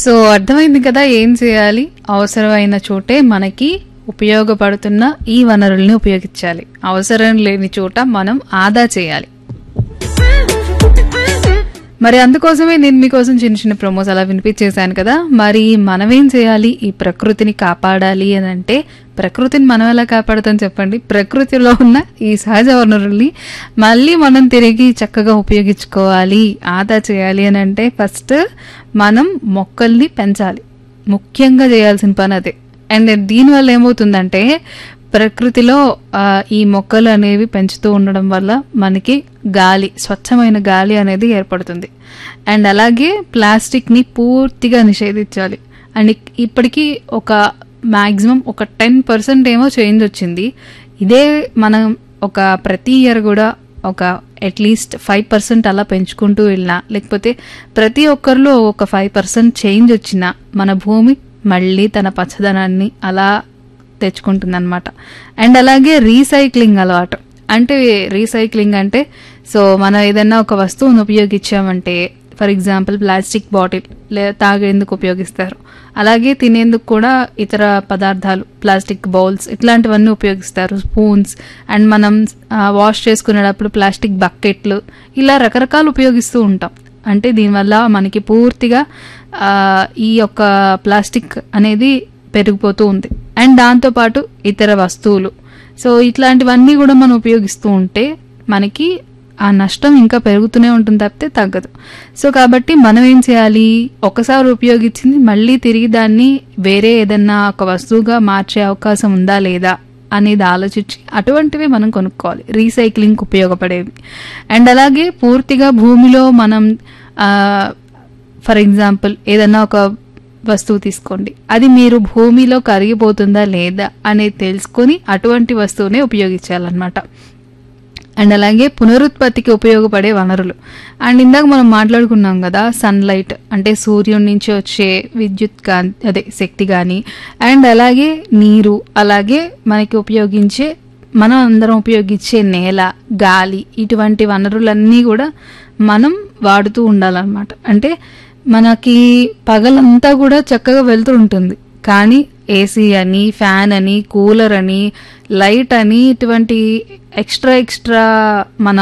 so అర్థమైంది కదా ఏం చేయాలి అవసరమైన చోటే మనకి ఉపయోగపడుతున్న ఈ వనరుల్ని ఉపయోగించాలి అవసరం లేని చోట మనం ఆదా చేయాలి మరి అందుకోసమే నేను మీకోసం చిన్న చిన్న ప్రమోస్ అలా వినిపించేశాను కదా మరి మనమేం చేయాలి ఈ ప్రకృతిని కాపాడాలి అని అంటే ప్రకృతిని మనం ఎలా కాపాడుతాం చెప్పండి ప్రకృతిలో ఉన్న ఈ సహజ వనరుల్ని మళ్ళీ మనం తిరిగి చక్కగా ఉపయోగించుకోవాలి ఆదా చేయాలి అని అంటే ఫస్ట్ మనం మొక్కల్ని పెంచాలి ముఖ్యంగా చేయాల్సిన పని అదే అండ్ దీనివల్ల ఏమవుతుందంటే ప్రకృతిలో ఆ, ఈ మొక్కలు అనేవి పెంచుతూ ఉండడం వల్ల మనకి గాలి స్వచ్ఛమైన గాలి అనేది ఏర్పడుతుంది అండ్ అలాగే ప్లాస్టిక్ని పూర్తిగా నిషేధించాలి అండ్ ఇక్- ఇప్పటికీ ఒక మ్యాక్సిమం ఒక టెన్ పర్సెంట్ ఏమో చేంజ్ వచ్చింది ఇదే మనం ఒక ప్రతి ఇయర్ కూడా ఒక అట్లీస్ట్ ఫైవ్ పర్సెంట్ అలా పెంచుకుంటూ వెళ్ళినా లేకపోతే ప్రతి ఒక్కరిలో ఒక ఫైవ్ పర్సెంట్ చేంజ్ వచ్చినా మన భూమి మళ్ళీ తన పచ్చదనాన్ని అలా తెచ్చుకుంటుంది అనమాట అండ్ అలాగే రీసైక్లింగ్ అలవాటు అంటే రీసైక్లింగ్ అంటే సో మనం ఏదైనా ఒక వస్తువును ఉపయోగించామంటే ఫర్ ఎగ్జాంపుల్ ప్లాస్టిక్ బాటిల్ లే తాగేందుకు ఉపయోగిస్తారు అలాగే తినేందుకు కూడా ఇతర పదార్థాలు ప్లాస్టిక్ బౌల్స్ ఇట్లాంటివన్నీ ఉపయోగిస్తారు స్పూన్స్ అండ్ మనం వాష్ చేసుకునేటప్పుడు ప్లాస్టిక్ బకెట్లు ఇలా రకరకాలు ఉపయోగిస్తూ ఉంటాం అంటే దీనివల్ల మనకి పూర్తిగా ఆ, ఈ యొక్క ప్లాస్టిక్ అనేది పెరిగిపోతూ ఉంది అండ్ దాంతోపాటు ఇతర వస్తువులు సో ఇట్లాంటివన్నీ కూడా మనం ఉపయోగిస్తూ ఉంటే మనకి ఆ నష్టం ఇంకా పెరుగుతూనే ఉంటుంది తప్పితే తగ్గదు సో కాబట్టి మనం ఏం చేయాలి ఒకసారి ఉపయోగించింది మళ్ళీ తిరిగి దాన్ని వేరే ఏదన్నా ఒక వస్తువుగా మార్చే అవకాశం ఉందా లేదా అనేది ఆలోచించి అటువంటివి మనం కొనుక్కోవాలి రీసైక్లింగ్ ఉపయోగపడేవి అండ్ అలాగే పూర్తిగా భూమిలో మనం ఫర్ ఎగ్జాంపుల్ ఏదన్నా ఒక వస్తువు తీసుకోండి అది మీరు భూమిలో కరిగిపోతుందా లేదా అనేది తెలుసుకొని అటువంటి వస్తువునే ఉపయోగించాలన్నమాట అండ్ అలాగే పునరుత్పత్తికి ఉపయోగపడే వనరులు అండ్ ఇందాక మనం మాట్లాడుకున్నాం కదా సన్లైట్ అంటే సూర్యుడి నుంచి వచ్చే విద్యుత్ కాన్ అదే శక్తి కానీ అండ్ అలాగే నీరు అలాగే మనకి ఉపయోగించే మనం అందరం ఉపయోగించే నేల గాలి ఇటువంటి వనరులన్నీ కూడా మనం వాడుతూ ఉండాలన్నమాట అంటే మనకి పగలంతా కూడా చక్కగా వెళ్తూ ఉంటుంది కానీ ఏసీ అని ఫ్యాన్ అని కూలర్ అని లైట్ అని ఇటువంటి ఎక్స్ట్రా ఎక్స్ట్రా మన